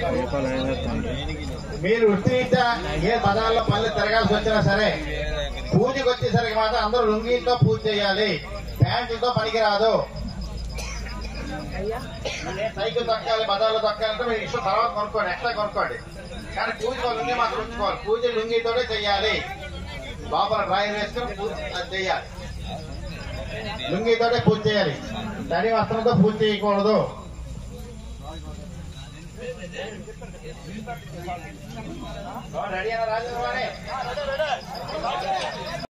మీరు వృత్తిరీత్యా ఏ పదాల్లో మళ్ళీ తిరగాల్సి వచ్చినా సరే పూజకి వచ్చేసరికి మాత్రం అందరూ లుంగీలతో పూజ చేయాలి ప్యాంటులతో పనికిరాదు సైకిల్ తొక్కాలి బజార్లో తొక్కాలంటే మీరు ఇష్టం తర్వాత కొనుక్కోండి ఎక్స్ట్రా కొనుక్కోండి కానీ పూజ లుంగి మాత్రం ఉంచుకోవాలి పూజ లుంగితోనే చెయ్యాలి లోపల డ్రాయర్ వేసుకొని పూజ అది చెయ్యాలి లుంగితోనే పూజ చేయాలి తడి వస్త్రంతో పూజ చేయకూడదు రెడీ అయినా రాజు